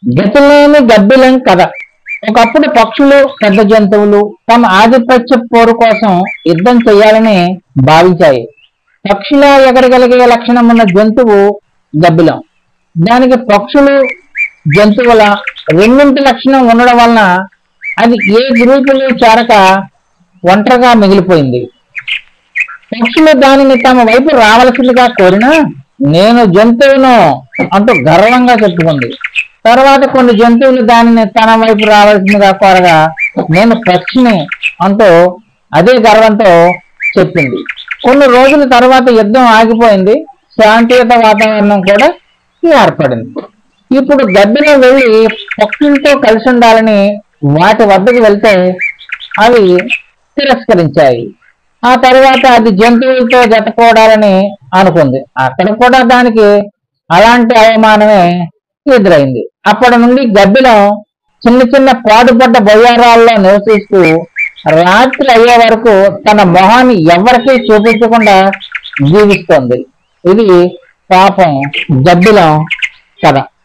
గతిలేని గబ్బిలం కథ ఒకప్పుడు పక్షులు పెద్ద జంతువులు తమ ఆధిపత్య పోరు కోసం యుద్ధం చేయాలని భావించాయి పక్షిలా ఎగరగలిగే లక్షణం ఉన్న జంతువు గబ్బిలం దానికి పక్షులు జంతువుల రెండింటి లక్షణం ఉండడం వలన అది ఏ గ్రూపులో చేరక ఒంటరిగా మిగిలిపోయింది పక్షులు దానిని తమ వైపు రావలసిందిగా కోరినా నేను జంతువును అంటూ గర్వంగా చెప్పుకుంది తర్వాత కొన్ని జంతువులు దానిని తన వైపు రావాల్సిందిగా కోరగా నేను పక్షిని అంటూ అదే గర్వంతో చెప్పింది కొన్ని రోజుల తర్వాత యుద్ధం ఆగిపోయింది శాంతియుత వాతావరణం కూడా ఏర్పడింది ఇప్పుడు గబ్బిలో వెళ్ళి పక్షులతో కలిసి ఉండాలని వాటి వద్దకు వెళ్తే అవి తిరస్కరించాయి ఆ తర్వాత అది జంతువులతో జతకూడాలని అనుకుంది అక్కడ కూడా దానికి అలాంటి అవమానమే ఎదురైంది అప్పటి నుండి గబ్బిలం చిన్న చిన్న పాడుపడ్డ బొయ్యారాల్లో నివసిస్తూ రాత్రి అయ్యే వరకు తన మొహాన్ని ఎవరికీ చూపించకుండా జీవిస్తోంది ఇది పాపం గబ్బిలం కథ